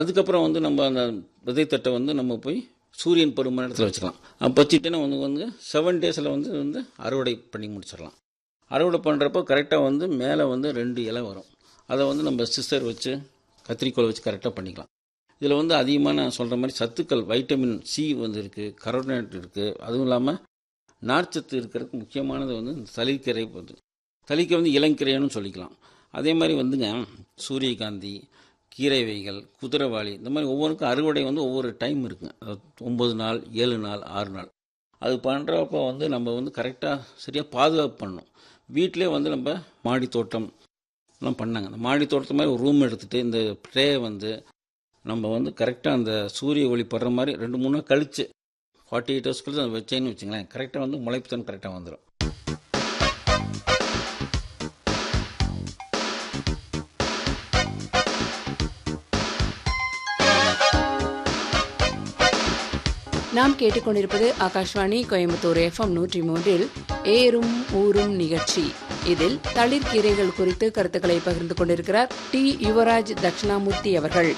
அதுக்கப்புறம் வந்து நம்ம அந்த விதைத்தட்டை வந்து நம்ம போய் சூரியன் பருமன் இடத்துல வச்சுக்கலாம் அப்போ வச்சுட்டேன்னா வந்து வந்து செவன் டேஸில் வந்து வந்து அறுவடை பண்ணி முடிச்சிடலாம் அறுவடை பண்ணுறப்போ கரெக்டாக வந்து மேலே வந்து ரெண்டு இலை வரும் அதை வந்து நம்ம சிஸ்டர் வச்சு கத்திரிக்கோல் வச்சு கரெக்டாக பண்ணிக்கலாம் இதில் வந்து அதிகமாக நான் சொல்கிற மாதிரி சத்துக்கள் வைட்டமின் சி வந்து இருக்குது கரோனேட் இருக்குது அதுவும் இல்லாமல் நார்ச்சத்து இருக்கிறதுக்கு முக்கியமானது வந்து இந்த தளிர்கீரை வந்து தளிக்கை வந்து இளங்கீரைன்னு சொல்லிக்கலாம் அதே மாதிரி வந்துங்க சூரியகாந்தி கீரை வகைகள் குதிரைவாளி இந்த மாதிரி ஒவ்வொன்றுக்கும் அறுவடை வந்து ஒவ்வொரு டைம் இருக்குங்க அதாவது ஒம்பது நாள் ஏழு நாள் ஆறு நாள் அது பண்ணுறப்போ வந்து நம்ம வந்து கரெக்டாக சரியாக பாதுகாப்பு பண்ணணும் வீட்டிலே வந்து நம்ம மாடி தோட்டம் எல்லாம் பண்ணாங்க அந்த மாடி தோட்டத்து மாதிரி ஒரு ரூம் எடுத்துகிட்டு இந்த ட்ரே வந்து நம்ம வந்து கரெக்டாக அந்த சூரிய ஒளி படுற மாதிரி ரெண்டு மூணு நாள் கழித்து ஃபார்ட்டி எயிட் ஹவர்ஸ் கழிச்சு அதை வச்சேன்னு வச்சுங்களேன் கரெக்டாக வந்து முளைப்பு தன் கரெக்டாக வந்துடும் நாம் கேட்டுக்கொண்டிருப்பது ஆகாஷ்வாணி கோயம்புத்தூர் எஃப்எம் நூற்றி மூன்றில் ஏறும் ஊரும் நிகழ்ச்சி இதில் தளிர்கீரைகள் குறித்து கருத்துக்களை பகிர்ந்து கொண்டிருக்கிறார் டி யுவராஜ் தட்சிணாமூர்த்தி அவர்கள்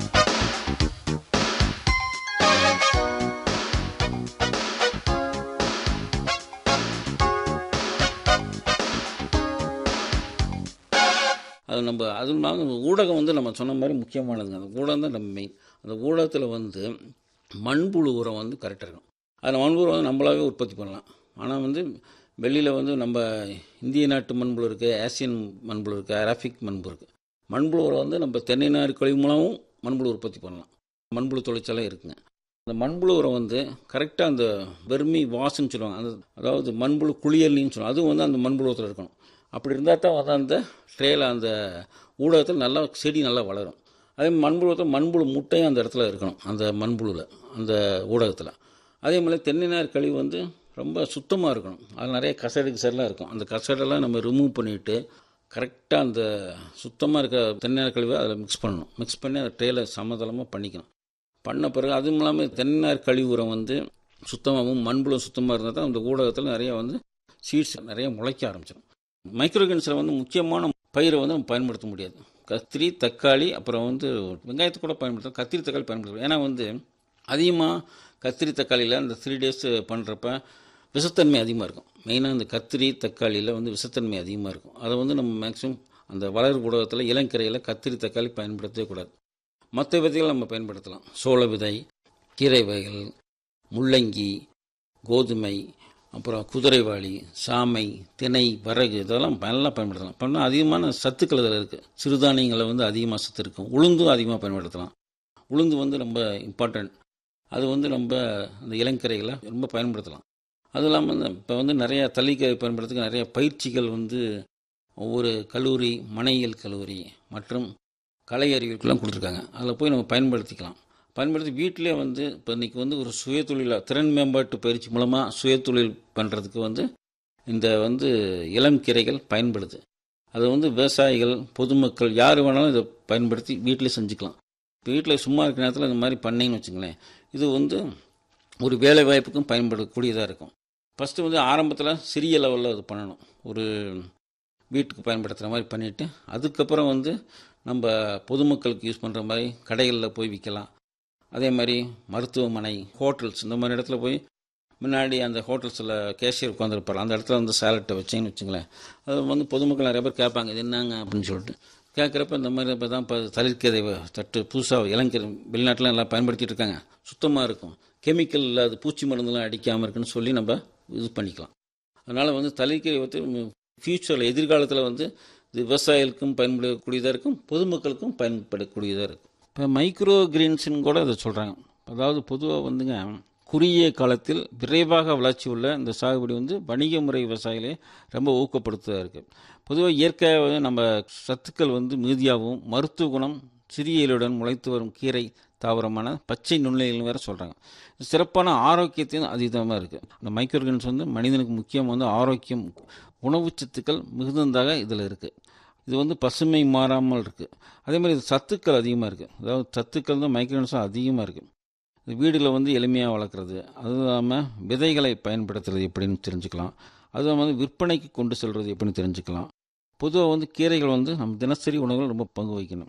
அது நம்ம அதுவும் இல்லாமல் அந்த ஊடகம் வந்து நம்ம சொன்ன மாதிரி முக்கியமானதுங்க அந்த ஊடகம் தான் நம்ம மெயின் அந்த ஊடகத்தில் வந்து மண்புழு உரம் வந்து கரெக்டாக இருக்கும் அதில் மண்புழு வந்து நம்மளாவே உற்பத்தி பண்ணலாம் ஆனால் வந்து வெளியில் வந்து நம்ம இந்திய நாட்டு மண்புழு இருக்குது ஆசியன் மண்புழு இருக்குது அராபிக் மண்புழு இருக்குது மண்புழு உரம் வந்து நம்ம தென்னை நார் கழிவு மூலமும் மண்புழு உற்பத்தி பண்ணலாம் மண்புழு தொழிற்சாலை இருக்குங்க அந்த மண்புழு உரம் வந்து கரெக்டாக அந்த வெர்மி வாஷ்ன்னு சொல்லுவாங்க அந்த அதாவது மண்புழு குளியல்னு சொல்லுவாங்க அதுவும் வந்து அந்த மண்புழு உரத்தில் இருக்கணும் அப்படி இருந்தால் தான் வந்து அந்த ட்ரேயில் அந்த ஊடகத்தில் நல்லா செடி நல்லா வளரும் அதே மண்புழுவத்தில் மண்புழு முட்டையும் அந்த இடத்துல இருக்கணும் அந்த மண்புழுவில் அந்த ஊடகத்தில் அதே மாதிரி தென்னை நார் கழிவு வந்து ரொம்ப சுத்தமாக இருக்கணும் அது நிறைய கசடு கிசடெலாம் இருக்கும் அந்த கசடெல்லாம் நம்ம ரிமூவ் பண்ணிவிட்டு கரெக்டாக அந்த சுத்தமாக இருக்க தென்னை நார் கழிவை அதில் மிக்ஸ் பண்ணணும் மிக்ஸ் பண்ணி அந்த ட்ரேயில் சமதளமாக பண்ணிக்கணும் பண்ண பிறகு அதுவும் இல்லாமல் தென்னை நார் கழிவு உரம் வந்து சுத்தமாகவும் மண்புழு சுத்தமாக இருந்தால் தான் அந்த ஊடகத்தில் நிறைய வந்து சீட்ஸ் நிறைய முளைக்க ஆரம்பிச்சிடும் மைக்ரோகன்ஸில் வந்து முக்கியமான பயிரை வந்து நம்ம பயன்படுத்த முடியாது கத்திரி தக்காளி அப்புறம் வந்து வெங்காயத்தை கூட பயன்படுத்தலாம் கத்திரி தக்காளி பயன்படுத்தலாம் ஏன்னா வந்து அதிகமாக கத்திரி தக்காளியில் அந்த த்ரீ டேஸ் பண்ணுறப்ப விஷத்தன்மை அதிகமாக இருக்கும் மெயினாக இந்த கத்திரி தக்காளியில் வந்து விஷத்தன்மை அதிகமாக இருக்கும் அதை வந்து நம்ம மேக்ஸிமம் அந்த வளர் ஊடகத்தில் இளங்கரையில் கத்திரி தக்காளி பயன்படுத்தவே கூடாது மற்ற விதைகள் நம்ம பயன்படுத்தலாம் சோள விதை கீரை வகைகள் முள்ளங்கி கோதுமை அப்புறம் குதிரைவாளி சாமை திணை வரகு இதெல்லாம் நல்லா பயன்படுத்தலாம் பண்ணால் அதிகமான சத்துக்கள் இதில் இருக்குது சிறுதானியங்களை வந்து அதிகமாக சத்து இருக்கும் உளுந்தும் அதிகமாக பயன்படுத்தலாம் உளுந்து வந்து ரொம்ப இம்பார்ட்டண்ட் அது வந்து நம்ம அந்த இளங்கரைகளை ரொம்ப பயன்படுத்தலாம் அதுவும் இல்லாமல் இப்போ வந்து நிறையா தள்ளிக்கரை பயன்படுத்துக்க நிறைய பயிற்சிகள் வந்து ஒவ்வொரு கல்லூரி மனையியல் கல்லூரி மற்றும் கலை அறிவியலுக்கெல்லாம் கொடுத்துருக்காங்க அதில் போய் நம்ம பயன்படுத்திக்கலாம் பயன்படுத்தி வீட்டிலே வந்து இப்போ இன்றைக்கி வந்து ஒரு சுயதொழில் திறன் மேம்பாட்டு பயிற்சி மூலமாக சுயதொழில் பண்ணுறதுக்கு வந்து இந்த வந்து இளம் கீரைகள் பயன்படுது அது வந்து விவசாயிகள் பொதுமக்கள் யார் வேணாலும் இதை பயன்படுத்தி வீட்டிலே செஞ்சுக்கலாம் இப்போ வீட்டில் சும்மா இருக்கிற நேரத்தில் இந்த மாதிரி பண்ணீங்கன்னு வச்சுங்களேன் இது வந்து ஒரு வேலை வாய்ப்புக்கும் பயன்படக்கூடியதாக இருக்கும் ஃபஸ்ட்டு வந்து ஆரம்பத்தில் சிறிய லெவலில் இது பண்ணணும் ஒரு வீட்டுக்கு பயன்படுத்துகிற மாதிரி பண்ணிவிட்டு அதுக்கப்புறம் வந்து நம்ம பொதுமக்களுக்கு யூஸ் பண்ணுற மாதிரி கடைகளில் போய் விற்கலாம் அதே மாதிரி மருத்துவமனை ஹோட்டல்ஸ் இந்த மாதிரி இடத்துல போய் முன்னாடி அந்த ஹோட்டல்ஸில் கேஷியர் உட்காந்துருப்பார் அந்த இடத்துல வந்து சேலட்டை வச்சேன்னு வச்சுங்களேன் அது வந்து பொதுமக்கள் நிறைய பேர் கேட்பாங்க இது என்னங்க அப்படின்னு சொல்லிட்டு கேட்குறப்ப இந்த மாதிரி இப்போ தான் இப்போ தளிர்க்கதை தட்டு புதுசாக இளங்கீரை வெளிநாட்டில் எல்லாம் பயன்படுத்திட்டு இருக்காங்க சுத்தமாக இருக்கும் கெமிக்கல் இல்லாத பூச்சி மருந்துலாம் அடிக்காமல் இருக்குன்னு சொல்லி நம்ம இது பண்ணிக்கலாம் அதனால் வந்து தளிர்க்கீரை வந்து ஃப்யூச்சரில் எதிர்காலத்தில் வந்து இது விவசாயிகளுக்கும் பயன்படக்கூடியதாக இருக்கும் பொதுமக்களுக்கும் பயன்படக்கூடியதாக இருக்கும் இப்போ மைக்ரோ கிரீன்ஸுன்னு கூட அதை சொல்கிறாங்க அதாவது பொதுவாக வந்துங்க குறுகிய காலத்தில் விரைவாக வளர்ச்சி உள்ள இந்த சாகுபடி வந்து வணிக முறை விவசாயிகளே ரொம்ப ஊக்கப்படுத்துவதாக இருக்குது பொதுவாக இயற்கையாக நம்ம சத்துக்கள் வந்து மிகுதியாகவும் மருத்துவ குணம் சிறிய இலையுடன் முளைத்து வரும் கீரை தாவரமான பச்சை நுண்ணுயிர்கள் வேறு சொல்கிறாங்க சிறப்பான ஆரோக்கியத்தையும் அதிகமாக இருக்குது இந்த மைக்ரோகிரன்ஸ் வந்து மனிதனுக்கு முக்கியம் வந்து ஆரோக்கியம் உணவு சத்துக்கள் மிகுந்ததாக இதில் இருக்குது இது வந்து பசுமை மாறாமல் இருக்குது அதே மாதிரி இது சத்துக்கள் அதிகமாக இருக்குது அதாவது சத்துக்கள் தான் மைக்ரோன்ஸும் அதிகமாக இருக்குது இது வீடில் வந்து எளிமையாக வளர்க்குறது அதுவும் இல்லாமல் விதைகளை பயன்படுத்துறது எப்படின்னு தெரிஞ்சுக்கலாம் அதுவும் வந்து விற்பனைக்கு கொண்டு செல்வது எப்படின்னு தெரிஞ்சுக்கலாம் பொதுவாக வந்து கீரைகள் வந்து நம்ம தினசரி உணவுகள் ரொம்ப பங்கு வகிக்கணும்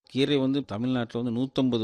கீரை வந்து தமிழ்நாட்டில் வந்து நூற்றம்பது